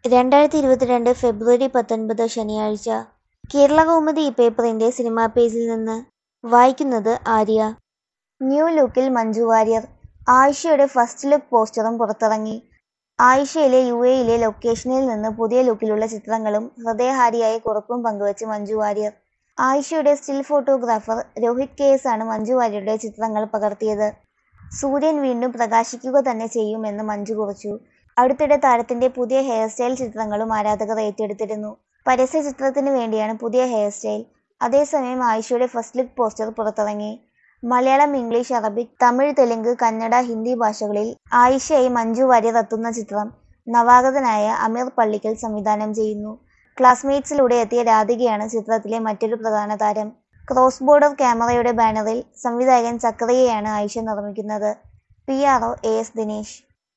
രണ്ടായിരത്തി ഇരുപത്തിരണ്ട് ഫെബ്രുവരി പത്തൊൻപത് ശനിയാഴ്ച കേരളകൗമുദി ഈ പേപ്പറിന്റെ സിനിമാ പേജിൽ നിന്ന് വായിക്കുന്നത് ആര്യ ന്യൂ ലുക്കിൽ മഞ്ജു വാര്യർ ആയിഷയുടെ ഫസ്റ്റ് ലുക്ക് പോസ്റ്ററും പുറത്തിറങ്ങി ആയിഷയിലെ യു എയിലെ ലൊക്കേഷനിൽ നിന്ന് പുതിയ ലുക്കിലുള്ള ചിത്രങ്ങളും ഹൃദയഹാരിയായ കുറിപ്പും പങ്കുവച്ച് മഞ്ജു വാര്യർ ആയിഷയുടെ still photographer Rohit K S ആണ് മഞ്ജു വാര്യരുടെ ചിത്രങ്ങൾ പകർത്തിയത് സൂര്യൻ വീണ്ടും പ്രകാശിക്കുക തന്നെ ചെയ്യുമെന്ന് മഞ്ജു കുറിച്ചു അടുത്തിടെ താരത്തിന്റെ പുതിയ ഹെയർ സ്റ്റൈൽ ചിത്രങ്ങളും ആരാധകർ ഏറ്റെടുത്തിരുന്നു പരസ്യ ചിത്രത്തിന് വേണ്ടിയാണ് പുതിയ ഹെയർ സ്റ്റൈൽ അതേസമയം ആയിഷയുടെ ഫസ്റ്റ് ലുക്ക് പോസ്റ്റർ പുറത്തിറങ്ങി മലയാളം ഇംഗ്ലീഷ് അറബിക് തമിഴ് തെലുങ്ക് കന്നഡ ഹിന്ദി ഭാഷകളിൽ ആയിഷയായി മഞ്ജു വാര്യർ എത്തുന്ന ചിത്രം നവാഗതനായ അമീർ പള്ളിക്കൽ സംവിധാനം ചെയ്യുന്നു ക്ലാസ്മേറ്റ്സിലൂടെ എത്തിയ രാധികയാണ് ചിത്രത്തിലെ മറ്റൊരു പ്രധാന താരം ക്രോസ് ബോർഡർ ക്യാമറയുടെ ബാനറിൽ സംവിധായകൻ സക്കറിയയാണ് ആയിഷ നിർമ്മിക്കുന്നത് P R O A S Dinesh